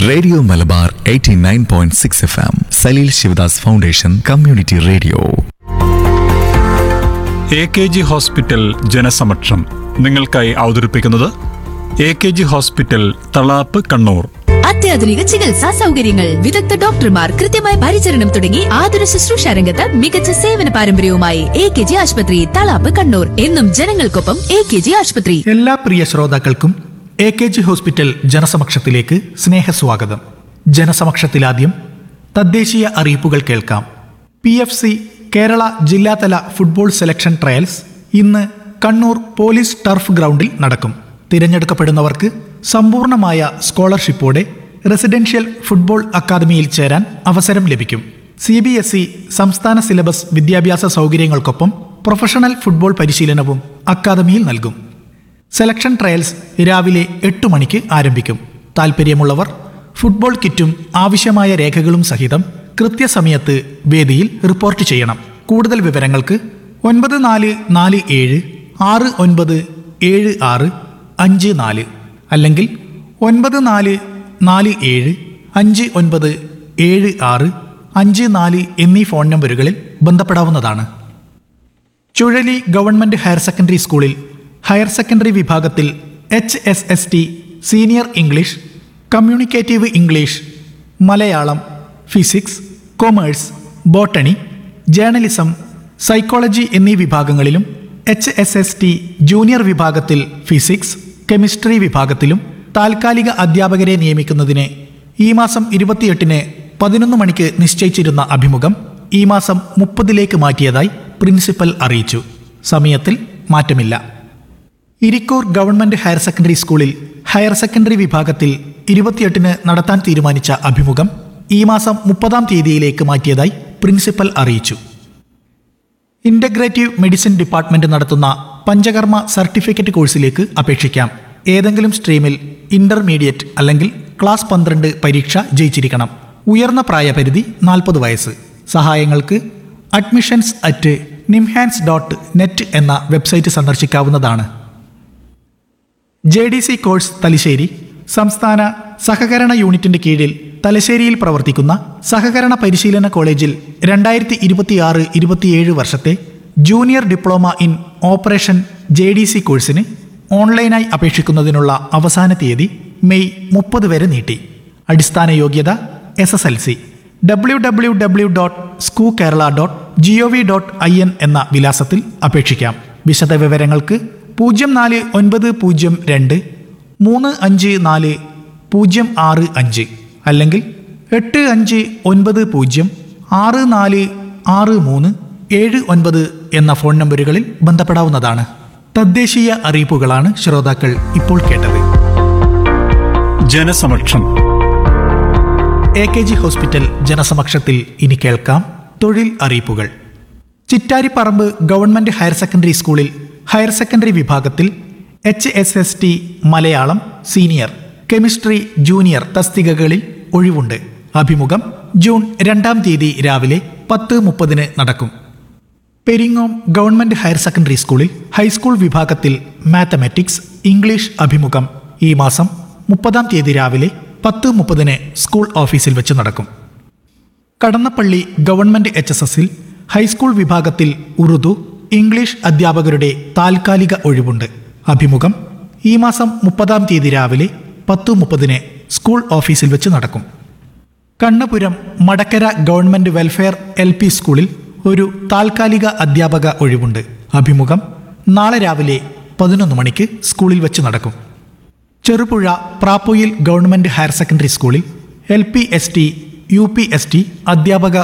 radio Malabar 89.6 point six F M Saleel Shivadas foundation community radio A K G hospital ജനസമക്ഷം നിങ്ങൾക്കായി അവതരിപ്പിക്കുന്നത് A K G hospital Thalap Kannur അത്യാധുനിക ചികിത്സാ സൗകര്യങ്ങൾ വിദഗ്ധ ഡോക്ടർമാർ കൃത്യമായ പരിചരണം തുടങ്ങി ആതുര ശുശ്രൂഷ രംഗത്ത് മികച്ച സേവന പാരമ്പര്യവുമായി എ കെ ജി ആശുപത്രി തളാപ്പ് കണ്ണൂർ എന്നും ജനങ്ങൾക്കൊപ്പം എ കെ ജി ആശുപത്രി എല്ലാ പ്രിയ ശ്രോതാക്കൾക്കും എ കെ ജി ഹോസ്പിറ്റൽ ജനസമക്ഷത്തിലേക്ക് സ്നേഹസ്വാഗതം ജനസമക്ഷത്തിലാദ്യം തദ്ദേശീയ അറിയിപ്പുകൾ കേൾക്കാം പി എഫ് സി കേരള ജില്ലാതല ഫുട്ബോൾ സെലക്ഷൻ ട്രയൽസ് ഇന്ന് കണ്ണൂർ പോലീസ് ടർഫ് ഗ്രൗണ്ടിൽ നടക്കും തിരഞ്ഞെടുക്കപ്പെടുന്നവർക്ക് സമ്പൂർണമായ സ്കോളർഷിപ്പോടെ റെസിഡൻഷ്യൽ ഫുട്ബോൾ അക്കാദമിയിൽ ചേരാൻ അവസരം ലഭിക്കും സി ബി എസ് ഇ സംസ്ഥാന സിലബസ് വിദ്യാഭ്യാസ സൗകര്യങ്ങൾക്കൊപ്പം പ്രൊഫഷണൽ ഫുട്ബോൾ പരിശീലനവും അക്കാദമിയിൽ നൽകും സെലക്ഷൻ ട്രയൽസ് രാവിലെ എട്ട് മണിക്ക് ആരംഭിക്കും താൽപ്പര്യമുള്ളവർ ഫുട്ബോൾ കിറ്റും ആവശ്യമായ രേഖകളും സഹിതം കൃത്യസമയത്ത് വേദിയിൽ റിപ്പോർട്ട് ചെയ്യണം കൂടുതൽ വിവരങ്ങൾക്ക് ഒൻപത് നാല് നാല് ഏഴ് ആറ് ഒൻപത് ഏഴ് ആറ് അഞ്ച് നാല് അല്ലെങ്കിൽ ഒൻപത് നാല് നാല് ഏഴ് അഞ്ച് ഒൻപത് ഏഴ് ആറ് അഞ്ച് നാല് എന്നീ ഫോൺ നമ്പറുകളിൽ ബന്ധപ്പെടാവുന്നതാണ് ചുഴലി ഗവൺമെന്റ് ഹയർ സെക്കൻഡറി സ്കൂളിൽ ഹയർ സെക്കൻഡറി വിഭാഗത്തിൽ H S S T senior English communicative English Malayalam physics commerce botany journalism psychology എന്നീ വിഭാഗങ്ങളിലും H S S T junior വിഭാഗത്തിൽ ഫിസിക്സ് കെമിസ്ട്രി വിഭാഗത്തിലും താൽക്കാലിക അധ്യാപകരെ നിയമിക്കുന്നതിന് ഈ മാസം ഇരുപത്തിയെട്ടിന് പതിനൊന്ന് മണിക്ക് നിശ്ചയിച്ചിരുന്ന അഭിമുഖം ഈ മാസം മുപ്പതിലേക്ക് മാറ്റിയതായി പ്രിൻസിപ്പൽ അറിയിച്ചു സമയത്തിൽ മാറ്റമില്ല ഇരിക്കൂർ ഗവൺമെന്റ് ഹയർ സെക്കൻഡറി സ്കൂളിൽ ഹയർ സെക്കൻഡറി വിഭാഗത്തിൽ ഇരുപത്തിയെട്ടിന് നടത്താൻ തീരുമാനിച്ച അഭിമുഖം ഈ മാസം മുപ്പതാം തീയതിയിലേക്ക് മാറ്റിയതായി പ്രിൻസിപ്പൽ അറിയിച്ചു ഇന്റഗ്രേറ്റീവ് മെഡിസിൻ ഡിപ്പാർട്ട്മെന്റ് നടത്തുന്ന പഞ്ചകർമ്മ സർട്ടിഫിക്കറ്റ് കോഴ്സിലേക്ക് അപേക്ഷിക്കാം ഏതെങ്കിലും സ്ട്രീമിൽ ഇന്റർമീഡിയറ്റ് അല്ലെങ്കിൽ ക്ലാസ് പന്ത്രണ്ട് പരീക്ഷ ജയിച്ചിരിക്കണം ഉയർന്ന പ്രായപരിധി നാൽപ്പത് വയസ്സ് സഹായങ്ങൾക്ക് admissions at NIMHANS dot net എന്ന വെബ്സൈറ്റ് സന്ദർശിക്കാവുന്നതാണ് J D C course Thalassery സംസ്ഥാന സഹകരണ യൂണിറ്റിന്റെ കീഴിൽ തലശ്ശേരിയിൽ പ്രവർത്തിക്കുന്ന സഹകരണ പരിശീലന കോളേജിൽ രണ്ടായിരത്തി ഇരുപത്തിയാറ് ഇരുപത്തിയേഴ് വർഷത്തെ junior diploma in operation J D C കോഴ്സിന് ഓൺലൈനായി അപേക്ഷിക്കുന്നതിനുള്ള അവസാന തീയതി മെയ് മുപ്പത് വരെ നീട്ടി അടിസ്ഥാന യോഗ്യത S S L C W W W dot സ്കൂ Kerala dot G O V dot I N എന്ന വിലാസത്തിൽ അപേക്ഷിക്കാം വിശദവിവരങ്ങൾക്ക് പൂജ്യം നാല് ഒൻപത് പൂജ്യം രണ്ട് മൂന്ന് അഞ്ച് നാല് പൂജ്യം ആറ് അഞ്ച് അല്ലെങ്കിൽ എട്ട് അഞ്ച് ഒൻപത് പൂജ്യം ആറ് നാല് ആറ് മൂന്ന് ഏഴ് ഒൻപത് എന്ന ഫോൺ നമ്പറുകളിൽ ബന്ധപ്പെടാവുന്നതാണ് തദ്ദേശീയ അറിയിപ്പുകളാണ് ശ്രോതാക്കൾ ഇപ്പോൾ കേട്ടത് ജനസമക്ഷം എ കെ ജി ഹോസ്പിറ്റൽ ജനസമക്ഷത്തിൽ ഇനി കേൾക്കാം തൊഴിൽ അറിയിപ്പുകൾ ചിറ്റാരിപ്പറമ്പ് ഗവൺമെന്റ് ഹയർ സെക്കൻഡറി സ്കൂളിൽ ഹയർ സെക്കൻഡറി വിഭാഗത്തിൽ H S S T Malayalam senior chemistry junior തസ്തികകളിൽ ഒഴിവുണ്ട് അഭിമുഖം ജൂൺ രണ്ടാം തീയതി രാവിലെ പത്ത് മുപ്പതിന് നടക്കും പെരിങ്ങോം ഗവൺമെന്റ് ഹയർ സെക്കൻഡറി സ്കൂളിൽ ഹൈസ്കൂൾ വിഭാഗത്തിൽ മാത്തമാറ്റിക്സ് ഇംഗ്ലീഷ് അഭിമുഖം ഈ മാസം മുപ്പതാം തീയതി രാവിലെ പത്ത് മുപ്പതിന് സ്കൂൾ ഓഫീസിൽ വെച്ച് നടക്കും കടന്നപ്പള്ളി ഗവൺമെന്റ് എച്ച് എസ് എസിൽ ഹൈസ്കൂൾ വിഭാഗത്തിൽ ഉറുദു ഇംഗ്ലീഷ് അധ്യാപകരുടെ താൽക്കാലിക ഒഴിവുണ്ട് അഭിമുഖം ഈ മാസം മുപ്പതാം തീയതി രാവിലെ പത്ത് മുപ്പതിന് സ്കൂൾ ഓഫീസിൽ വെച്ച് നടക്കും Kannapuram Madakkara government welfare L P സ്കൂളിൽ ഒരു താൽക്കാലിക അധ്യാപക ഒഴിവുണ്ട് അഭിമുഖം നാളെ രാവിലെ പതിനൊന്ന് മണിക്ക് സ്കൂളിൽ വെച്ച് നടക്കും Cherupuzha Prapoyil government higher secondary സ്കൂളിൽ L P S T U P S T അധ്യാപക